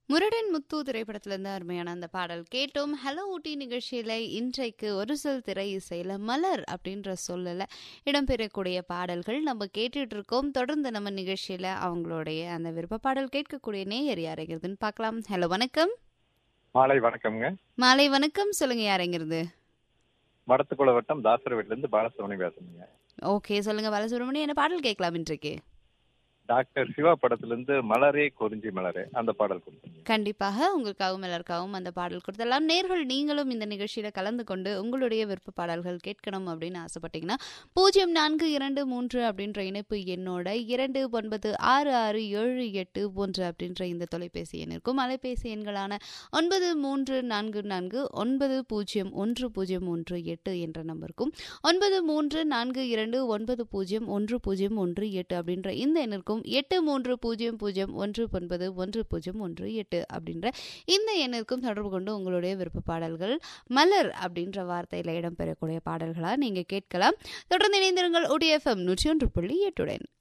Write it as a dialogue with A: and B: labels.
A: முரடன் முத்து திரைப்படத்திலிருந்து அருமையான அந்த பாடல் கேட்டோம் ஹலோ ஊட்டி நிகழ்ச்சியில இன்றைக்கு ஒரு சொல் திரை இசையில மலர் அப்படின்ற சொல்லல இடம்பெறக்கூடிய பாடல்கள் நம்ம கேட்டுட்டு இருக்கோம் தொடர்ந்து நம்ம நிகழ்ச்சியில அவங்களுடைய அந்த விருப்ப பாடல் கேட்கக்கூடிய நேயர் யாரைங்கிறதுன்னு பார்க்கலாம் ஹலோ வணக்கம்
B: மாலை வணக்கம்ங்க
A: மாலை வணக்கம் சொல்லுங்க யாரைங்கிறது
B: மடத்துக்குள வட்டம் தாசர் வீட்டுல இருந்து பாலசுப்ரமணி பேசுறேங்க
A: ஓகே சொல்லுங்க பாலசுப்ரமணியம் என்ன பாடல் கேட்கலாம் இன்றைக்கு
B: டாக்டர் சிவா படத்துல இருந்து மலரே குறிஞ்சி மலரே அந்த பாடல் கொடுத்தீங்க
A: கண்டிப்பாக உங்களுக்காகவும் எல்லாருக்காகவும் அந்த பாடல் கொடுத்தலாம் நேர்கள் நீங்களும் இந்த நிகழ்ச்சியில கலந்து கொண்டு உங்களுடைய விருப்ப பாடல்கள் கேட்கணும் அப்படின்னு ஆசைப்பட்டீங்கன்னா பூஜ்ஜியம் நான்கு இரண்டு மூன்று அப்படின்ற இணைப்பு எண்ணோட இரண்டு ஒன்பது ஆறு ஆறு ஏழு எட்டு ஒன்று அப்படின்ற இந்த தொலைபேசி எண் இருக்கும் அலைபேசி எண்களான ஒன்பது மூன்று நான்கு நான்கு ஒன்பது பூஜ்ஜியம் ஒன்று பூஜ்ஜியம் ஒன்று எட்டு என்ற நம்பருக்கும் ஒன்பது மூன்று நான்கு இரண்டு ஒன்பது பூஜ்ஜியம் ஒன்று பூஜ்ஜியம் ஒன்று எட்டு அப்படின்ற இந்த எண்ணிற்கும் எட்டு மூன்று பூஜ்ஜியம் பூஜ்ஜியம் ஒன்று ஒன்பது ஒன்று பூஜ்ஜியம் ஒன்று எட்டு அப்படின்ற இந்த எண்ணிற்கும் தொடர்பு கொண்டு உங்களுடைய விருப்ப பாடல்கள் மலர் அப்படின்ற வார்த்தையில் இடம்பெறக்கூடிய பாடல்களா நீங்க கேட்கலாம் தொடர்ந்து இணைந்திருங்கள் ஒடிஎஃப்எம் நூற்றி ஒன்று புள்ளி எட்டுடன்